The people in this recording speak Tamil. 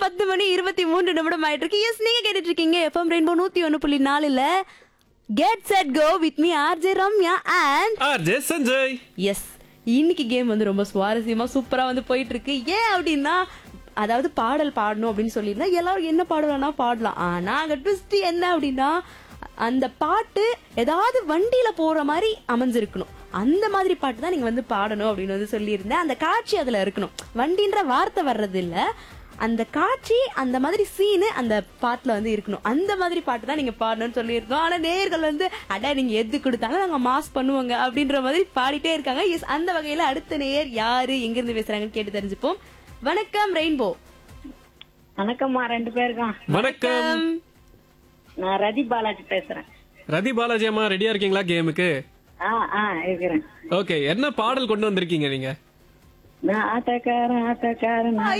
பத்து மணி இருபத்தி மூன்று நிமிடம் ஆயிட்டு இருக்கு எஸ் நீங்க கேட்டுட்டு இருக்கீங்க எஃப்எம் ரெயின்போ நூத்தி ஒன்னு புள்ளி நாலுல get set go with me RJ Ramya and RJ Sanjay yes இன்னைக்கு கேம் வந்து ரொம்ப சுவாரஸ்யமா சூப்பரா வந்து போயிட்டு இருக்கு ஏன் அப்படின்னா அதாவது பாடல் பாடணும் அப்படின்னு சொல்லியிருந்தா எல்லாரும் என்ன பாடலாம்னா பாடலாம் ஆனா அங்க ட்விஸ்ட் என்ன அப்படின்னா அந்த பாட்டு ஏதாவது வண்டியில போற மாதிரி அமைஞ்சிருக்கணும் அந்த மாதிரி பாட்டு தான் நீங்க வந்து பாடணும் அப்படின்னு வந்து சொல்லியிருந்தேன் அந்த காட்சி அதுல இருக்கணும் வண்டின்ற வார்த்தை வர்றது இல்ல அந்த காட்சி அந்த மாதிரி சீனு அந்த பாட்டுல வந்து இருக்கணும் அந்த மாதிரி பாட்டு தான் நீங்க பாடணும்னு சொல்லியிருந்தோம் ஆனா நேயர்கள் வந்து அட நீங்க எது கொடுத்தாலும் நாங்க மாஸ் பண்ணுவோங்க அப்படின்ற மாதிரி பாடிட்டே இருக்காங்க எஸ் அந்த வகையில அடுத்த நேயர் யாரு எங்க இருந்து பேசுறாங்கன்னு கேட்டு தெரிஞ்சுப்போம் வணக்கம் ரெயின்போ வணக்கம்மா ரெண்டு பேருக்கும் வணக்கம் நான் ரதி பாலாஜி பேசுறேன் ரதி பாலாஜி அம்மா ரெடியா இருக்கீங்களா கேமுக்கு ஆ ஆ இருக்கிறேன் ஓகே என்ன பாடல் கொண்டு வந்திருக்கீங்க நீங்க நான் ஆட்டக்காரன் ஆட்டக்காரன்